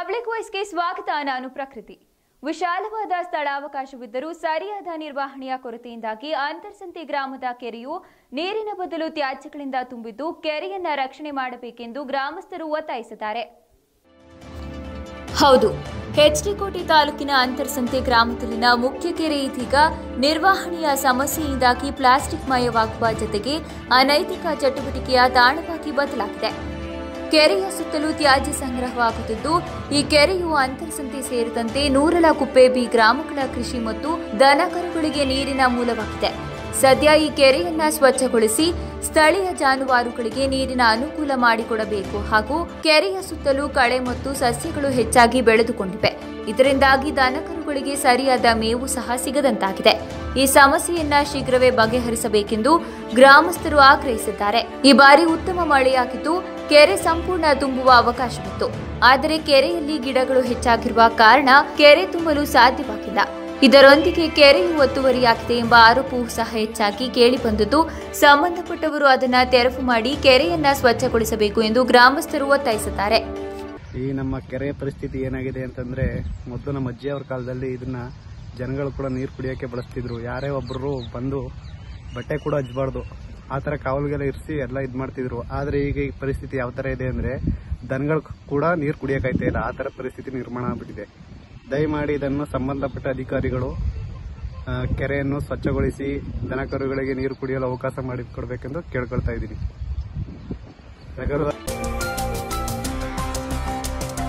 public ವಾಯ್ಸ್ಗೆ ಸ್ವಾಗತ ನಾನು ಪ್ರಕೃತಿ ವಿಶಾಲವಾದ ಸ್ಥಳಾವಕಾಶವಿದ್ದರೂ ಸರಿಯಾದ ನಿರ್ವಹಣೆಯ ಕೊರತೆಯಿಂದಾಗಿ ಅಂತರ್ಸಂತೆ ಗ್ರಾಮದ ಕೆರೆಯು ನೀರಿನ ಬದಲು ತ್ಯಾಜ್ಯಗಳಿಂದ ತುಂಬಿದ್ದು ಕೆರೆಯನ್ನ ರಕ್ಷಣೆ ಮಾಡಬೇಕೆಂದು ಗ್ರಾಮಸ್ಥರು ಒತ್ತಾಯಿಸಿದ್ದಾರೆ ಹೌದು ಹೆಚ್ಡಿಕೋಟೆ ತಾಲೂಕಿನ ಅಂತರ್ಸಂತೆ ಗ್ರಾಮದಲ್ಲಿನ ಮುಖ್ಯ ಕೆರೆ ಇದೀಗ ನಿರ್ವಹಣೆಯ ಸಮಸ್ಯೆಯಿಂದಾಗಿ ಪ್ಲಾಸ್ಟಿಕ್ ಮಯವಾಗುವ ಜೊತೆಗೆ ಅನೈತಿಕ ಚಟುವಟಿಕೆಯ ತಾಣವಾಗಿ ಬದಲಾಗಿದೆ ಕೆರೆಯ ಸುತ್ತಲೂ ತ್ಯಾಜ್ಯ ಸಂಗ್ರಹವಾಗುತ್ತಿದ್ದು ಈ ಕೆರೆಯು ಅಂತರ್ಸಂತೆ ಸೇರಿದಂತೆ ನೂರಲ ಕುಪ್ಪೆ ಬಿ ಗ್ರಾಮಗಳ ಕೃಷಿ ಮತ್ತು ದನಕರುಗಳಿಗೆ ನೀರಿನ ಮೂಲವಾಗಿದೆ ಸದ್ಯ ಈ ಕೆರೆಯನ್ನ ಸ್ವಚ್ಛಗೊಳಿಸಿ ಸ್ಥಳೀಯ ಜಾನುವಾರುಗಳಿಗೆ ನೀರಿನ ಅನುಕೂಲ ಮಾಡಿಕೊಡಬೇಕು ಹಾಗೂ ಕೆರೆಯ ಸುತ್ತಲೂ ಕಳೆ ಮತ್ತು ಸಸ್ಯಗಳು ಹೆಚ್ಚಾಗಿ ಬೆಳೆದುಕೊಂಡಿವೆ ಇದರಿಂದಾಗಿ ದನಕರುಗಳಿಗೆ ಸರಿಯಾದ ಮೇವು ಸಹ ಸಿಗದಂತಾಗಿದೆ ಈ ಸಮಸ್ಯೆಯನ್ನ ಶೀಘ್ರವೇ ಬಗೆಹರಿಸಬೇಕೆಂದು ಗ್ರಾಮಸ್ಥರು ಆಗ್ರಹಿಸಿದ್ದಾರೆ ಈ ಬಾರಿ ಉತ್ತಮ ಮಳೆಯಾಗಿದ್ದು ಕೆರೆ ಸಂಪೂರ್ಣ ತುಂಬುವ ಅವಕಾಶವಿತ್ತು ಆದರೆ ಕೆರೆಯಲ್ಲಿ ಗಿಡಗಳು ಹೆಚ್ಚಾಗಿರುವ ಕಾರಣ ಕೆರೆ ತುಂಬಲು ಸಾಧ್ಯವಾಗಿಲ್ಲ ಇದರೊಂದಿಗೆ ಕೆರೆಯು ಒತ್ತುವರಿಯಾಗಿದೆ ಎಂಬ ಆರೋಪವೂ ಸಹ ಹೆಚ್ಚಾಗಿ ಕೇಳಿಬಂದಿದ್ದು ಸಂಬಂಧಪಟ್ಟವರು ಅದನ್ನ ತೆರವು ಮಾಡಿ ಕೆರೆಯನ್ನ ಸ್ವಚ್ಛಗೊಳಿಸಬೇಕು ಎಂದು ಗ್ರಾಮಸ್ಥರು ಒತ್ತಾಯಿಸಿದ್ದಾರೆ ಈ ನಮ್ಮ ಕೆರೆಯ ಪರಿಸ್ಥಿತಿ ಏನಾಗಿದೆ ಅಂತಂದ್ರೆ ಮೊದಲು ನಮ್ಮ ಅಜ್ಜಿಯವ್ರ ಕಾಲದಲ್ಲಿ ಇದನ್ನ ಜನಗಳು ಕೂಡ ನೀರು ಕುಡಿಯೋಕೆ ಬಳಸ್ತಿದ್ರು ಯಾರೇ ಒಬ್ಬರು ಬಂದು ಬಟ್ಟೆ ಕೂಡ ಹಚ್ಬಾರ್ದು ಆ ಥರ ಕಾವಲಿಗೆಲ್ಲ ಇರಿಸಿ ಎಲ್ಲ ಇದು ಮಾಡ್ತಿದ್ರು ಆದರೆ ಈಗ ಈ ಪರಿಸ್ಥಿತಿ ಯಾವ ಥರ ಇದೆ ಅಂದರೆ ದನಗಳು ಕೂಡ ನೀರು ಕುಡಿಯೋಕಾಯ್ತಾ ಇಲ್ಲ ಆ ಥರ ಪರಿಸ್ಥಿತಿ ನಿರ್ಮಾಣ ಆಗ್ಬಿಟ್ಟಿದೆ ದಯಮಾಡಿ ಇದನ್ನು ಸಂಬಂಧಪಟ್ಟ ಅಧಿಕಾರಿಗಳು ಆ, ಕೆರೆಯನ್ನು ಸ್ವಚ್ಛಗೊಳಿಸಿ ದನಕರುಗಳಿಗೆ ನೀರು ಕುಡಿಯಲು ಅವಕಾಶ ಮಾಡಿಕೊಡ್ಬೇಕೆಂದು ಕೇಳ್ಕೊಳ್ತಾ ಇದ್ದೀನಿ ಯಾಕಂದ್ರೆ